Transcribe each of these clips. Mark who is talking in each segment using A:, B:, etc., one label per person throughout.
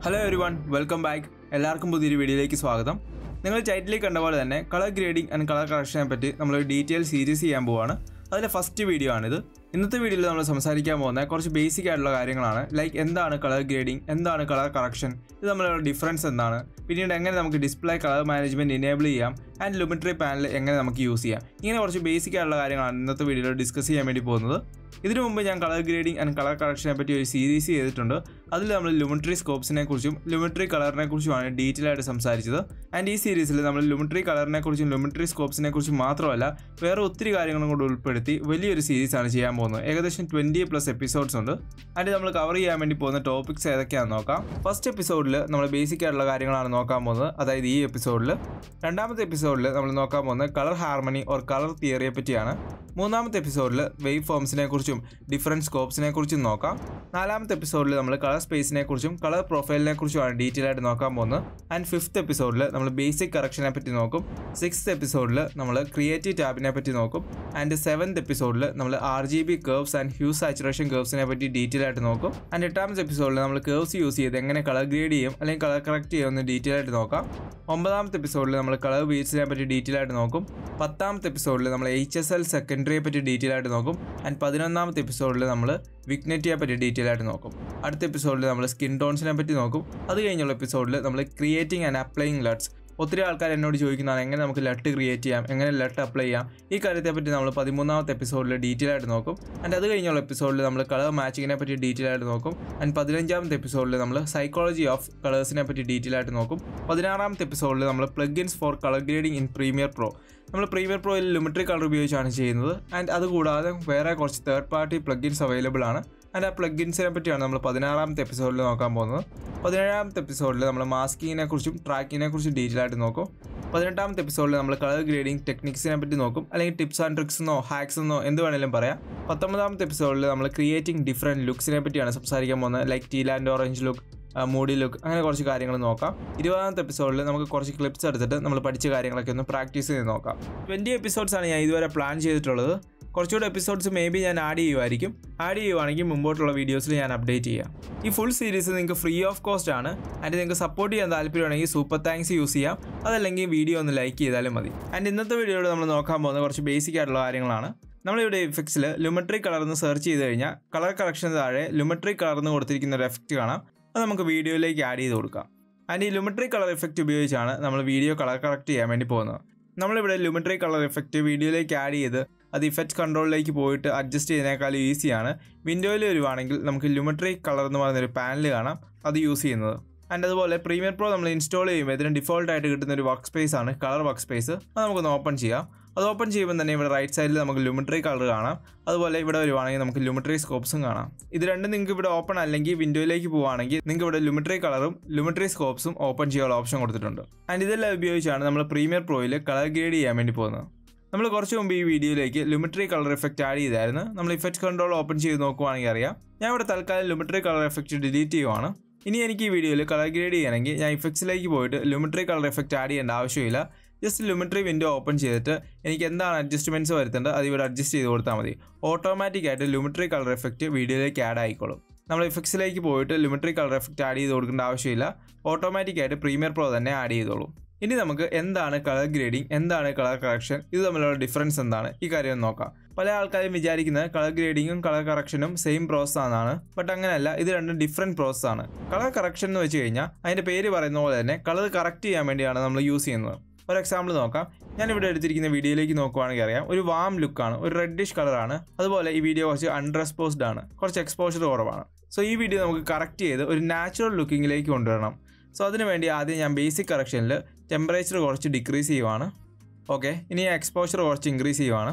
A: hello everyone welcome back എല്ലാവർക്കും പുതിയൊരു വീഡിയോയിലേക്ക് സ്വാഗതം നിങ്ങൾ ടൈറ്റിലിൽ കണ്ട പോലെ തന്നെ കളർ ഗ്രേഡിംഗ് ആൻഡ് കളർ കറക്ഷനെ പറ്റി നമ്മൾ ഡീറ്റെയിൽ സീരീസ് ചെയ്യാൻ പോവാണ് അതിലെ ഫസ്റ്റ് വീഡിയോ ആണിത് ഇന്നത്തെ വീഡിയോയിൽ നമ്മൾ സംസാരിക്കാൻ പോകുന്ന കുറച്ച് ബേസിക് ആയിട്ടുള്ള കാര്യങ്ങളാണ് ലൈക്ക് എന്താണ് കളർ ഗ്രേഡിംഗ് എന്താണ് കളർ കറക്ഷൻ ഇത് തമ്മിലുള്ള ഡിഫറൻസ് എന്താണ് പിന്നീട് എങ്ങനെ നമുക്ക് ഡിസ്പ്ലേ കളർ മാനേജ്മെൻറ്റ് ഇനേബിൾ ചെയ്യാം ആൻഡ് ലുമിട്രി പാനൽ എങ്ങനെ നമുക്ക് യൂസ് ചെയ്യാം ഇങ്ങനെ കുറച്ച് ബേസിക് ആയിട്ടുള്ള കാര്യങ്ങളാണ് ഇന്നത്തെ വീഡിയോയിൽ ഡിസ്കസ് ചെയ്യാൻ വേണ്ടി പോകുന്നത് ഇതിനു മുമ്പ് ഞാൻ കളർ ഗ്രേഡിംഗ് ആൻഡ് കളർ കറക്ഷനെ പറ്റി ഒരു സീരീസ് ചെയ്തിട്ടുണ്ട് അതിൽ നമ്മൾ ലുമിട്രി സ്കോപ്സിനെ കുറിച്ചും ലുമിട്രി കളറിനെ കുറിച്ചുമാണ് ഡീറ്റെയിൽ ആയിട്ട് സംസാരിച്ചത് ആൻഡ് ഈ സീരീസിൽ നമ്മൾ ലുമിട്രി കളറിനെ കുറിച്ചും ലുമിട്രി സ്കോപ്സിനെ കുറിച്ചും മാത്രമല്ല വേറെ ഒത്തിരി കാര്യങ്ങളും കൂടി ഉൾപ്പെടുത്തി വലിയൊരു സീരീസാണ് ചെയ്യാൻ പോകുന്നത് ഏകദേശം ട്വൻറ്റി പ്ലസ് എപ്പിസോഡ്സ് ഉണ്ട് ആൻഡ് നമ്മൾ കവർ ചെയ്യാൻ വേണ്ടി പോകുന്ന ടോപ്പിക്സ് ഏതൊക്കെയാണെന്ന് നോക്കാം ഫസ്റ്റ് എപ്പിസോഡിൽ നമ്മൾ ബേസിക് ആയിട്ടുള്ള കാര്യങ്ങളാണ് നോക്കാൻ പോകുന്നത് അതായത് ഈ എപ്പിസോഡിൽ രണ്ടാമത്തെ എപ്പിസോഡിൽ നമ്മൾ നോക്കാൻ പോകുന്നത് കളർ ഹാർമണി ഓർ കളർ തിയറിയെ പറ്റിയാണ് മൂന്നാമത്തെ എപ്പിസോഡിൽ വേവ് ഫോംസിനെ കുറിച്ചും ഡിഫറെൻറ്റ് സ്കോപ്സിനെ കുറിച്ചും നോക്കാം നാലാമത്തെ എപ്പിസോഡിൽ നമ്മൾ കളർ സ്പേസിനെ കുറിച്ചും കളർ പ്രൊഫൈലിനെ കുറിച്ചുമാണ് ഡീറ്റെയിൽ ആയിട്ട് നോക്കാൻ പോകുന്നത് ആൻഡ് ഫിഫ്ത്ത് എപ്പിസോഡിൽ നമ്മൾ ബേസിക് കറക്ഷനെ പറ്റി നോക്കും സിക്സ്ത് എപ്പിസോഡിൽ നമ്മൾ ക്രിയേറ്റീവ് ടാബിനെ പറ്റി നോക്കും ആൻഡ് സെവൻത് എപ്പിസോഡിൽ നമ്മൾ R G B curves and hue saturation കേർവ്സിനെ പറ്റി ഡീറ്റെയിൽ ആയിട്ട് നോക്കും ആൻഡ് എട്ടാമത്തെ എപ്പിസോഡിൽ നമ്മൾ കേർവ്സ് യൂസ് ചെയ്ത് എങ്ങനെ കളർ ഗ്രേഡ് ചെയ്യും അല്ലെങ്കിൽ കളർ കറക്റ്റ് ചെയ്യുമെന്ന് ഡീറ്റെയിൽ ആയിട്ട് നോക്കാം ഒമ്പതാമത്തെ എപ്പിസോഡിൽ നമ്മൾ കളർ ബീറ്റ്സിനെ പറ്റി ഡീറ്റെയിൽ ആയിട്ട് നോക്കും പത്താമത്തെ എപ്പിസോഡിൽ നമ്മൾ എച്ച് എസ് എൽ സെക്കൻഡറിയെ പറ്റി ഡീറ്റെയിൽ ആയിട്ട് നോക്കും ആൻഡ് പതിനൊന്നാമത്തെ എപ്പിസോഡിൽ നമ്മൾ വിഗ്നറ്റിയെ പറ്റി ഡീറ്റെയിൽ ആയിട്ട് നോക്കും അടുത്ത എപ്പിസോഡിൽ നമ്മൾ സ്കിൻ ടോൺസിനെ പറ്റി നോക്കും അത് കഴിഞ്ഞുള്ള എപ്പിസോഡിൽ നമ്മൾ ക്രിയേറ്റിംഗ് ആൻഡ് അപ്ലൈയിങ് ലട്സ് ഒത്തിരി ആൾക്കാർ എന്നോട് ചോദിക്കുന്നതാണ് എങ്ങനെ നമുക്ക് ലട്ട് ക്രിയേറ്റ് ചെയ്യാം എങ്ങനെ ലട്ട് അപ്ലൈ ചെയ്യാം ഈ കാര്യത്തെ പറ്റി നമ്മൾ പതിമൂന്നാമത്തെ എപ്പിസോഡിൽ ഡീറ്റെയിൽ ആയിട്ട് നോക്കും ആൻഡ് അത് കഴിഞ്ഞുള്ള എപ്പിസോഡിൽ നമ്മൾ കളർ മാച്ചിങ്ങിനെ പറ്റി ഡീറ്റെയിൽ ആയിട്ട് നോക്കും ആൻഡ് പതിനഞ്ചാമത്തെ എപ്പിസോഡിൽ നമ്മൾ സൈക്കോളജി ഓഫ് കളേഴ്സിനെ പറ്റി ഡീറ്റെയിൽ ആയിട്ട് നോക്കും പതിനാറാമത്തെ എപ്പിസോഡിൽ നമ്മൾ plugins for colour grading in Premiere Pro നമ്മൾ പ്രീമിയർ പ്രോയിൽ ലിമിറ്ററി കളർ ഉപയോഗിച്ചാണ് ചെയ്യുന്നത് ആൻഡ് അതുകൂടാതെ വേറെ കുറച്ച് തേർഡ് പാർട്ടി പ്ലഗിൻസ് അവൈലബിൾ ആണ് ആൻഡ് ആ പ്ലഗിൻസിനെ പറ്റിയാണ് നമ്മൾ പതിനാറാമത്തെ എപ്പിസോഡിൽ നോക്കാൻ പോകുന്നത് പതിനേഴാമത്തെ എപ്പിസോഡിൽ നമ്മൾ മാസ്കിങ്ങിനെ കുറിച്ചും ട്രാക്കിങ്ങിനെ കുറിച്ചും ഡീറ്റെയിൽ ആയിട്ട് നോക്കും പതിനെട്ടാമത്തെ എപ്പിസോഡിൽ നമ്മൾ കളർ ഗ്രേഡിംഗ് ടെക്നിക്സിനെ പറ്റി നോക്കും അല്ലെങ്കിൽ ടിപ്സ് ആൻഡ് ട്രിക്സ് എന്നോ ഹാക്സ് എന്നോ എന്ത് വേണമെങ്കിലും പറയാം പത്തൊമ്പതാമത്തെ എപ്പിസോഡിൽ നമ്മൾ ക്രിയേറ്റിംഗ് ഡിഫറെൻറ്റ് ലുക്സിനെ പറ്റിയാണ് സംസാരിക്കാൻ പോകുന്നത് like teal and orange look moody look അങ്ങനെ കുറച്ച് കാര്യങ്ങൾ നോക്കാം ഇരുപതാമത്തെ എപ്പിസോഡിൽ നമുക്ക് കുറച്ച് ക്ലിപ്സ് എടുത്തിട്ട് നമ്മൾ പഠിച്ച കാര്യങ്ങളൊക്കെ ഒന്ന് പ്രാക്ടീസ് ചെയ്ത് നോക്കാം ട്വൻറ്റി എപ്പിസോഡ്സ് ആണ് ഞാൻ ഇതുവരെ പ്ലാൻ ചെയ്തിട്ടുള്ളത് കുറച്ചുകൂടെ എപ്പിസോഡ്സ് മേ ബി ഞാൻ ആഡ് ചെയ്യുമായിരിക്കും ആഡ് ചെയ്യുവാണെങ്കിൽ മുമ്പോട്ടുള്ള വീഡിയോസിൽ ഞാൻ അപ്ഡേറ്റ് ചെയ്യാം ഈ ഫുൾ സീരീസ് നിങ്ങൾക്ക് ഫ്രീ ഓഫ് കോസ്റ്റ് ആണ് ആൻഡ് നിങ്ങൾക്ക് സപ്പോർട്ട് ചെയ്യാൻ താല്പര്യമാണെങ്കിൽ സൂപ്പർ താങ്ക്സ് യൂസ് ചെയ്യാം അതല്ലെങ്കിൽ വീഡിയോ ഒന്ന് ലൈക്ക് ചെയ്താലും മതി ആൻഡ് ഇന്നത്തെ വീഡിയോയിൽ നമ്മൾ നോക്കാൻ പോകുന്ന കുറച്ച് ബേസിക് ആയിട്ടുള്ള കാര്യങ്ങളാണ് നമ്മളിവിടെ ഇഫക്ട്സിൽ ലുമട്രി കളർ എന്ന് സെർച്ച് ചെയ്ത് കഴിഞ്ഞാൽ കളർ കറക്ഷന് താഴെ ലുമട്രി കളർ എന്ന് കൊടുത്തിരിക്കുന്ന ഒരു എഫക്റ്റ് കാണാം അത് നമുക്ക് വീഡിയോയിലേക്ക് ആഡ് ചെയ്ത് കൊടുക്കാം ആൻഡ് ഈ ലുമിട്രി കളർ എഫക്റ്റ് ഉപയോഗിച്ചാണ് നമ്മൾ വീഡിയോ കളർ കറക്റ്റ് ചെയ്യാൻ വേണ്ടി പോകുന്നത് നമ്മളിവിടെ ലുമിട്രി കളർ എഫക്റ്റ് വീഡിയോയിലേക്ക് ആഡ് ചെയ്ത് അത് ഇഫക്റ്റ് കൺട്രോളിലേക്ക് പോയിട്ട് അഡ്ജസ്റ്റ് ചെയ്യുന്നതിനേക്കാളും ഈസിയാണ് വിൻഡോയിൽ വരുവാണെങ്കിൽ നമുക്ക് ലുമിട്രി കളർ എന്ന് പറയുന്നൊരു പാനൽ കാണാം അത് യൂസ് ചെയ്യുന്നത് ആൻഡ് അതുപോലെ പ്രീമിയർ പ്രോ നമ്മൾ ഇൻസ്റ്റാൾ ചെയ്യുമ്പോൾ ഇതിന് ഡിഫോൾട്ട് ആയിട്ട് കിട്ടുന്ന ഒരു വർക്ക് സ്പേസ് ആണ് കളർ വർക്ക് സ്പേസ് അത് നമുക്കൊന്ന് ഓപ്പൺ ചെയ്യാം അത് ഓപ്പൺ ചെയ്യുമ്പോൾ തന്നെ ഇവിടെ റൈറ്റ് സൈഡിൽ നമുക്ക് ലുമിട്രി കളർ കാണാം അതുപോലെ ഇവിടെ വരുവാണെങ്കിൽ നമുക്ക് ലുമിട്രി സ്കോപ്സും കാണാം ഇത് രണ്ടും നിങ്ങൾക്ക് ഇവിടെ ഓപ്പൺ അല്ലെങ്കിൽ വിൻഡോയിലേക്ക് പോവുകയാണെങ്കിൽ നിങ്ങൾക്ക് ഇവിടെ ലുമിട്രി കളറും ലുമിട്രി സ്കോപ്സും ഓപ്പൺ ചെയ്യാനുള്ള ഓപ്ഷൻ കൊടുത്തിട്ടുണ്ട് ആൻഡ് ഇതെല്ലാം ഉപയോഗിച്ചാണ് നമ്മൾ പ്രീമിയർ പ്രോയിൽ കളർ ഗ്രേഡ് ചെയ്യാൻ വേണ്ടി പോകുന്നത് നമ്മൾ കുറച്ച് മുമ്പ് ഈ വീഡിയോയിലേക്ക് ലുമിട്രി കളർ എഫക്റ്റ് ആഡ് ചെയ്തായിരുന്നു നമ്മൾ ഇഫക്റ്റ് കൺട്രോൾ ഓപ്പൺ ചെയ്ത് നോക്കുവാണെങ്കിൽ അറിയാം ഞാൻ ഇവിടെ തൽക്കാലം ലുമിട്രി കളർ എഫക്റ്റ് ഡിലീറ്റ് ചെയ്യുവാണ് ഇനി എനിക്ക് ഈ വീഡിയോയിൽ കളർ ഗ്രേഡ് ചെയ്യണമെങ്കിൽ ഞാൻ ഇഫക്ട്സിലേക്ക് പോയിട്ട് ലുമിട്രി കളർ എഫക്റ്റ് ആഡ് ചെയ്യേണ്ട ആവശ്യമില്ല ജസ്റ്റ് ലുമിട്രി വിൻഡോ ഓപ്പൺ ചെയ്തിട്ട് എനിക്ക് എന്താണ് അഡ്ജസ്റ്റ്മെൻറ്റ്സ് വരുത്തേണ്ടത് അത് ഇവിടെ അഡ്ജസ്റ്റ് ചെയ്ത് കൊടുത്താൽ മതി ഓട്ടോമാറ്റിക്കായിട്ട് ലുമിട്രി കളർ എഫക്റ്റ് വീഡിയോയിലേക്ക് ആഡ് ആയിക്കോളും നമ്മൾ ഇഫക്ട്സിലേക്ക് പോയിട്ട് ലിമിറ്ററി കളർ എഫക്റ്റ് ആഡ് ചെയ്ത് കൊടുക്കേണ്ട ആവശ്യമില്ല ഓട്ടോമാറ്റിക്കായിട്ട് പ്രീമിയർ പ്രോ തന്നെ ആഡ് ചെയ്തോളും ഇനി നമുക്ക് എന്താണ് കളർ ഗ്രേഡിംഗ് എന്താണ് കളർ കറക്ഷൻ ഇത് തമ്മിലുള്ള ഡിഫറൻസ് എന്താണ് ഈ കാര്യം നോക്കാം പല ആൾക്കാരും വിചാരിക്കുന്നത് കളർ ഗ്രേഡിങ്ങും കളർ കറക്ഷനും സെയിം പ്രോസസ് ആണെന്നാണ് ബട്ട് അങ്ങനെയല്ല ഇത് രണ്ടും ഡിഫറെൻറ്റ് പ്രോസസ് ആണ് കളർ കറക്ഷൻ എന്ന് വെച്ച് കഴിഞ്ഞാൽ അതിൻ്റെ പേര് പറയുന്ന പോലെ തന്നെ കളർ കറക്റ്റ് ചെയ്യാൻ വേണ്ടിയാണ് നമ്മൾ യൂസ് ചെയ്യുന്നത് ഒരു എക്സാമ്പിൾ നോക്കാം ഞാൻ ഇവിടെ എടുത്തിരിക്കുന്ന വീഡിയോയിലേക്ക് നോക്കുവാണെങ്കിൽ അറിയാം ഒരു വാം ലുക്കാണ് ഒരു റെഡിഷ് കളറാണ് അതുപോലെ ഈ വീഡിയോ കുറച്ച് അൺറെസ്പോസ്ഡ് ആണ് കുറച്ച് എക്സ്പോഷർ കുറവാണ് സോ ഈ വീഡിയോ നമുക്ക് കറക്റ്റ് ചെയ്ത് ഒരു നാച്ചുറൽ ലുക്കിങ്ങിലേക്ക് കൊണ്ടുവരണം സോ അതിന് വേണ്ടി ആദ്യം ഞാൻ ബേസിക് കറക്ഷനിൽ ടെമ്പറേച്ചർ കുറച്ച് ഡിക്രീസ് ചെയ്യുവാണ് ഓക്കെ ഇനി എക്സ്പോഷർ കുറച്ച് ഇൻക്രീസ് ചെയ്യുവാണ്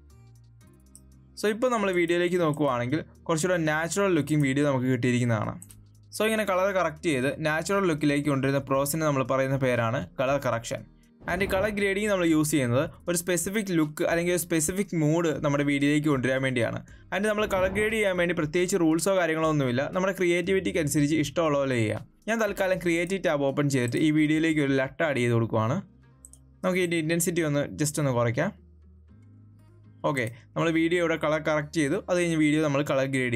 A: സോ ഇപ്പോൾ നമ്മൾ വീഡിയോയിലേക്ക് നോക്കുവാണെങ്കിൽ കുറച്ചുകൂടെ നാച്ചുറൽ ലുക്കിംഗ് വീഡിയോ നമുക്ക് കിട്ടിയിരിക്കുന്നതാണ് സോ ഇങ്ങനെ കളർ കറക്റ്റ് ചെയ്ത് നാച്ചുറൽ ലുക്കിലേക്ക് കൊണ്ടുവരുന്ന പ്രോസിന് നമ്മൾ പറയുന്ന പേരാണ് കളർ കറക്ഷൻ ആൻഡ് ഈ കളർ ഗ്രേഡിങ് നമ്മൾ യൂസ് ചെയ്യുന്നത് ഒരു സ്പെസിഫിക് ലുക്ക് അല്ലെങ്കിൽ ഒരു സ്പെസിഫിക് മൂഡ് നമ്മുടെ വീഡിയോയിലേക്ക് കൊണ്ടുവരാൻ വേണ്ടിയാണ് ആൻഡ് നമ്മൾ കളർ ഗ്രേഡ് ചെയ്യാൻ വേണ്ടി പ്രത്യേകിച്ച് റൂൾസോ കാര്യങ്ങളോ ഒന്നുമില്ല നമ്മുടെ ക്രിയേറ്റിവിറ്റിക്ക് അനുസരിച്ച് ഇഷ്ടമുള്ള പോലെ ചെയ്യാം ഞാൻ തൽക്കാലം ക്രിയേറ്റീവ് ടാബ് ഓപ്പൺ ചെയ്തിട്ട് ഈ വീഡിയോയിലേക്ക് ഒരു ലട്ട് ആഡ് ചെയ്ത് കൊടുക്കുവാണ് നമുക്ക് ഇതിൻ്റെ ഇൻറ്റൻസിറ്റി ഒന്ന് ജസ്റ്റ് ഒന്ന് കുറയ്ക്കാം ഓക്കെ നമ്മൾ വീഡിയോ ഇവിടെ കളർ കറക്റ്റ് ചെയ്തു അത് കഴിഞ്ഞ് വീഡിയോ നമ്മൾ കളർ ഗ്രേഡ് ചെയ്തു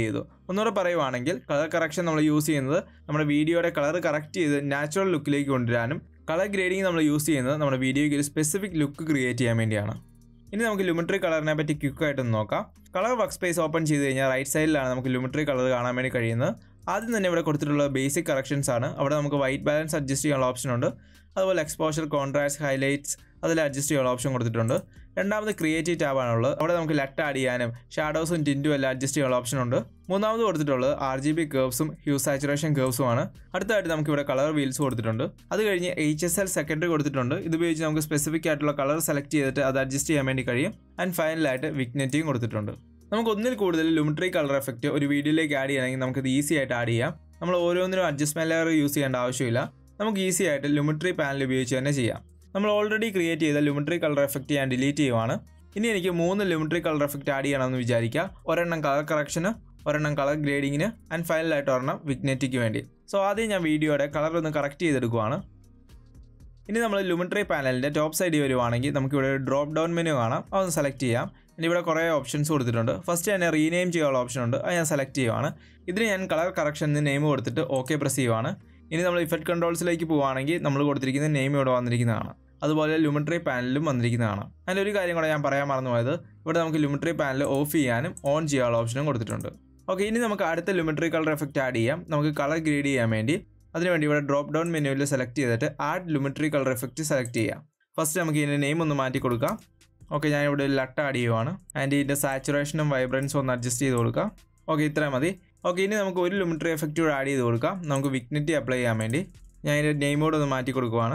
A: ഒന്നുകൂടെ പറയുവാണെങ്കിൽ കളർ കറക്ഷൻ നമ്മൾ യൂസ് ചെയ്യുന്നത് നമ്മുടെ വീഡിയോയുടെ കളർ കറക്റ്റ് ചെയ്ത് നാച്ചുറൽ ലുക്കിലേക്ക് കൊണ്ടുവരാനും കളർ ഗ്രേഡിങ് നമ്മൾ യൂസ് ചെയ്യുന്നത് നമ്മുടെ വീഡിയോയ്ക്ക് ഒരു സ്പെസിഫിക് ലുക്ക് ക്രിയേറ്റ് ചെയ്യാൻ വേണ്ടിയാണ് ഇനി നമുക്ക് ലുമിട്രി കളറിനെ പറ്റി ക്വിക്കായിട്ടൊന്ന് നോക്കാം കളർ വർക്ക് സ്പേസ് ഓപ്പൺ ചെയ്ത് കഴിഞ്ഞാൽ റൈറ്റ് സൈഡിലാണ് നമുക്ക് ലുമിട്രി കളർ കാണാൻ വേണ്ടി കഴിയുന്നത് ആദ്യം തന്നെ ഇവിടെ കൊടുത്തിട്ടുള്ള ബേസിക് കറക്ഷൻസ് ആണ് അവിടെ നമുക്ക് വൈറ്റ് ബാലൻസ് അഡ്ജസ്റ്റ് ചെയ്യാനുള്ള ഓപ്ഷൻ ഉണ്ട് അതുപോലെ എക്സ്പോഷർ കോൺട്രാസ്റ്റ് ഹൈലൈറ്റ്സ് അതിൽ അഡ്ജസ്റ്റ് ചെയ്യാനുള്ള ഓപ്ഷൻ കൊടുത്തിട്ടുണ്ട് രണ്ടാമത് ക്രിയേറ്റീവ് ടാബാണുള്ളത് അവിടെ നമുക്ക് ലെറ്റ് ആഡ് ചെയ്യാനും ഷാഡോസും ടിൻറ്റും എല്ലാം അഡ്ജസ്റ്റ് ചെയ്യാനുള്ള ഓപ്ഷൻ ഉണ്ട് മൂന്നാമത് കൊടുത്തിട്ടുള്ളത് ആർ ജി ബി കേർവ്സും ഹ്യൂ സാച്ചുറേഷൻ കേർവ്സും ആണ് അടുത്തായിട്ട് നമുക്ക് ഇവിടെ കളർ വീൽസ് കൊടുത്തിട്ടുണ്ട് അത് കഴിഞ്ഞ് എച്ച് എസ് എൽ സെക്കൻഡറി കൊടുത്തിട്ടുണ്ട് ഇത് ഉപയോഗിച്ച് നമുക്ക് സ്പെസിഫിക് ആയിട്ടുള്ള കളർ സെലക്ട് ചെയ്തിട്ട് അത് അഡ്ജസ്റ്റ് ചെയ്യാൻ വേണ്ടി കഴിയും ആൻഡ് ഫൈനലായിട്ട് വിഗ്നറ്റിയും കൊടുത്തിട്ടുണ്ട് നമുക്ക് ഒന്നിൽ കൂടുതൽ ലുമിട്രി കളർ എഫക്റ്റ് ഒരു വീഡിയോയിലേക്ക് ആഡ് ചെയ്യണമെങ്കിൽ നമുക്കിത് ഈസി ആയിട്ട് ആഡ് ചെയ്യാം നമ്മൾ ഓരോന്നിനും അഡ്ജസ്റ്റ്മെൻറ്റ് ലെയർ യൂസ് ചെയ്യേണ്ട ആവശ്യമില്ല നമുക്ക് ഈസി ആയിട്ട് ലുമിട്രി പാനൽ ഉപയോഗിച്ച് തന്നെ ചെയ്യാം നമ്മൾ ഓൾറെഡി ക്രിയേറ്റ് ചെയ്ത ലുമിട്രി കളർ എഫക്റ്റ് ഞാൻ ഡിലീറ്റ് ചെയ്യുവാണ് ഇനി എനിക്ക് മൂന്ന് ലുമിട്രി കളർ എഫക്റ്റ് ആഡ് ചെയ്യണമെന്ന് വിചാരിക്കുക ഒരെണ്ണം കളർ കറക്ഷന് ഒരെണ്ണം കളർ ഗ്രേഡിങ്ങിന് ആൻഡ് ഫൈനലായിട്ട് ഒരെണ്ണം വിഗ്നറ്റിക്ക് വേണ്ടി സോ ആദ്യം ഞാൻ വീഡിയോയുടെ കളർ ഒന്ന് കറക്റ്റ് ചെയ്തെടുക്കുവാണ് ഇനി നമ്മൾ ലുമിട്രി പാനലിൻ്റെ ടോപ്പ് സൈഡിൽ വരുവാണെങ്കിൽ നമുക്കിവിടെ ഒരു ഡ്രോപ്പ് ഡൗൺ മെനു കാണാം അതൊന്ന് സെലക്ട് ചെയ്യാം ഇനി ഇവിടെ കുറേ ഓപ്ഷൻസ് കൊടുത്തിട്ടുണ്ട് ഫസ്റ്റ് തന്നെ റീനെയിം ചെയ്യാനുള്ള ഓപ്ഷൻ ഉണ്ട് അത് ഞാൻ സെലക്ട് ചെയ്യുവാണ് ഇതിന് ഞാൻ കളർ കറക്ഷന് നെയിം കൊടുത്തിട്ട് ഓക്കെ പ്രസ് ചെയ്യുവാണ് ഇനി നമ്മൾ ഇഫക്റ്റ് കൺട്രോൾസിലേക്ക് പോവുകയാണെങ്കിൽ നമ്മൾ കൊടുത്തിരിക്കുന്ന നെയിം ഇവിടെ വന്നിരിക്കുന്നതാണ് അതുപോലെ ലുമിട്രി പാനലും വന്നിരിക്കുന്നതാണ് അതിൻ്റെ ഒരു കാര്യം കൂടെ ഞാൻ പറയാൻ മറന്നുപോയത് ഇവിടെ നമുക്ക് ലുമിട്രി പാനൽ ഓഫ് ചെയ്യാനും ഓൺ ചെയ്യാനുള്ള ഓപ്ഷനും കൊടുത്തിട്ടുണ്ട് ഓക്കെ ഇനി നമുക്ക് അടുത്ത ലുമിട്രി കളർ എഫക്റ്റ് ആഡ് ചെയ്യാം നമുക്ക് കളർ ഗ്രേഡ് ചെയ്യാൻ വേണ്ടി അതിനുവേണ്ടി ഇവിടെ ഡ്രോപ്പ് ഡൗൺ മെനുവിൽ സെലക്ട് ചെയ്തിട്ട് add Lumetri colour effect select ചെയ്യാം ഫസ്റ്റ് നമുക്ക് ഇതിൻ്റെ നെയിം ഒന്ന് മാറ്റി കൊടുക്കാം ഓക്കെ ഞാൻ ഇവിടെ ലട്ട് ആഡ് ചെയ്യുവാണ് ആൻഡ് ഇതിൻ്റെ സാച്ചുറേഷനും വൈബ്രൻസും ഒന്ന് അഡ്ജസ്റ്റ് ചെയ്ത് കൊടുക്കാം ഓക്കെ ഇത്രയും മതി ഓക്കെ ഇനി നമുക്ക് ഒരു ലിമിറ്ററി എഫക്റ്റ് കൂടെ ആഡ് ചെയ്ത് കൊടുക്കാം നമുക്ക് വിഗ്നിറ്റി അപ്ലൈ ചെയ്യാൻ വേണ്ടി ഞാൻ ഇതിൻ്റെ നെയിം കൂടെ ഒന്ന് മാറ്റി കൊടുക്കുവാണ്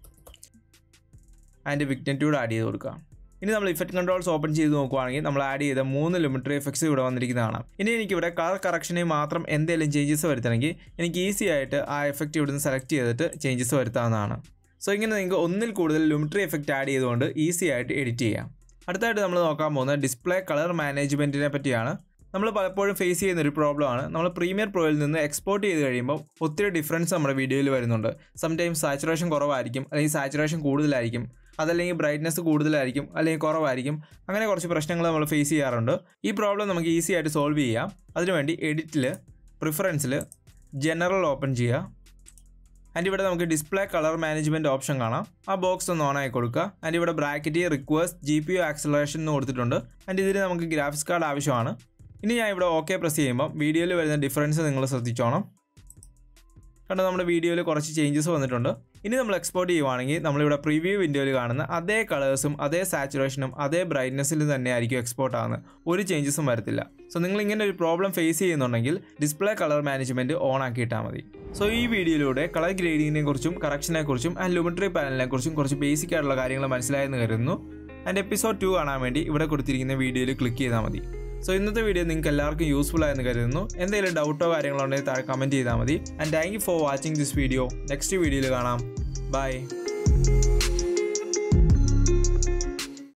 A: അതിൻ്റെ വിഗ്നിറ്റി കൂടെ ആഡ് ചെയ്ത് കൊടുക്കാം ഇനി നമ്മൾ ഇഫക്റ്റ് കൺട്രോൾസ് ഓപ്പൺ ചെയ്ത് നോക്കുവാണെങ്കിൽ നമ്മൾ ആഡ് ചെയ്ത മൂന്ന് ലിമിറ്ററി എഫക്ട്സ് ഇവിടെ വന്നിരിക്കുന്നതാണ് ഇനി എനിക്ക് ഇവിടെ കളർ കറക്ഷനിൽ മാത്രം എന്തെങ്കിലും ചേഞ്ചസ് വരുത്തണമെങ്കിൽ എനിക്ക് ഈസി ആയിട്ട് ആ എഫക്റ്റ് ഇവിടുന്ന് സെലക്ട് ചെയ്തിട്ട് ചേഞ്ചസ് വരുത്താവുന്നതാണ് സോ ഇങ്ങനെ നിങ്ങൾക്ക് ഒന്നിൽ കൂടുതൽ ലിമിറ്ററി എഫക്റ്റ് ആഡ് ചെയ്തുകൊണ്ട് ഈസി ആയിട്ട് എഡിറ്റ് ചെയ്യാം അടുത്തായിട്ട് നമ്മൾ നോക്കാൻ പോകുന്നത് ഡിസ്പ്ലേ കളർ മാനേജ്മെൻറ്റിനെ പറ്റിയാണ് നമ്മൾ പലപ്പോഴും ഫേസ് ചെയ്യുന്ന ഒരു പ്രോബ്ലമാണ് നമ്മൾ പ്രീമിയർ പ്രോയിൽ നിന്ന് എക്സ്പോർട്ട് ചെയ്ത് കഴിയുമ്പോൾ ഒത്തിരി ഡിഫറൻസ് നമ്മുടെ വീഡിയോയിൽ വരുന്നുണ്ട് സംടൈംസ് സാച്ചുറേഷൻ കുറവായിരിക്കും അല്ലെങ്കിൽ സാച്ചുറേഷൻ കൂടുതലായിരിക്കും അതല്ലെങ്കിൽ ബ്രൈറ്റ്നസ് കൂടുതലായിരിക്കും അല്ലെങ്കിൽ കുറവായിരിക്കും അങ്ങനെ കുറച്ച് പ്രശ്നങ്ങൾ നമ്മൾ ഫേസ് ചെയ്യാറുണ്ട് ഈ പ്രോബ്ലം നമുക്ക് ഈസി ആയിട്ട് സോൾവ് ചെയ്യാം അതിനുവേണ്ടി എഡിറ്റിൽ പ്രിഫറൻസിൽ ജനറൽ ഓപ്പൺ ചെയ്യുക ആൻഡ് ഇവിടെ നമുക്ക് ഡിസ്പ്ലേ കളർ മാനേജ്മെൻറ്റ് ഓപ്ഷൻ കാണാം ആ ബോക്സ് ഒന്ന് ഓൺ ആയി കൊടുക്കുക ആൻഡ് ഇവിടെ bracket request G P U acceleration എന്ന് കൊടുത്തിട്ടുണ്ട് ആൻഡ് ഇതിന് നമുക്ക് ഗ്രാഫിക്സ് കാർഡ് ആവശ്യമാണ് ഇനി ഞാൻ ഇവിടെ ഓക്കെ പ്രസ് ചെയ്യുമ്പോൾ വീഡിയോയിൽ വരുന്ന ഡിഫറൻസ് നിങ്ങൾ ശ്രദ്ധിച്ചോണം കണ്ടോ നമ്മുടെ വീഡിയോയിൽ കുറച്ച് ചേഞ്ചസ് വന്നിട്ടുണ്ട് ഇനി നമ്മൾ എക്സ്പോർട്ട് ചെയ്യുവാണെങ്കിൽ നമ്മളിവിടെ പ്രിവ്യൂ വിൻഡോയിൽ കാണുന്ന അതേ കളേഴ്സും അതേ സാച്ചുറേഷനും അതേ ബ്രൈറ്റ്നസ്സിലും തന്നെ ആയിരിക്കും എക്സ്പോർട്ട് ആകുന്നത് ഒരു ചേഞ്ചസും വരത്തില്ല സോ നിങ്ങൾ ഇങ്ങനെ ഒരു പ്രോബ്ലം ഫേസ് ചെയ്യുന്നുണ്ടെങ്കിൽ ഡിസ്പ്ലേ കളർ മാനേജ്മെൻറ്റ് ഓൺ ആക്കിയിട്ടാൽ മതി സോ ഈ വീഡിയോയിലൂടെ കളർ ഗ്രേഡിങ്ങിനെ കുറിച്ചും കറക്ഷനെ കുറിച്ചും ആൻഡ് ലുമിട്രി പാനലിനെ കുറിച്ചും കുറച്ച് ബേസിക് ആയിട്ടുള്ള കാര്യങ്ങൾ മനസ്സിലായെന്ന് കരുതുന്നു ആൻഡ് എപ്പിസോഡ് ടു കാണാൻ വേണ്ടി ഇവിടെ കൊടുത്തിരിക്കുന്ന വീഡിയോയിൽ ക്ലിക്ക് ചെയ്താൽ മതി സോ ഇന്നത്തെ വീഡിയോ നിങ്ങൾക്ക് എല്ലാവർക്കും യൂസ്ഫുൾ ആയെന്ന് കരുതുന്നു എന്തെങ്കിലും ഡൗട്ടോ കാര്യങ്ങളോ ഉണ്ടെങ്കിൽ താഴെ കമൻറ്റ് ചെയ്താൽ മതി and thank you for watching this video next വീഡിയോയിൽ കാണാം ബൈ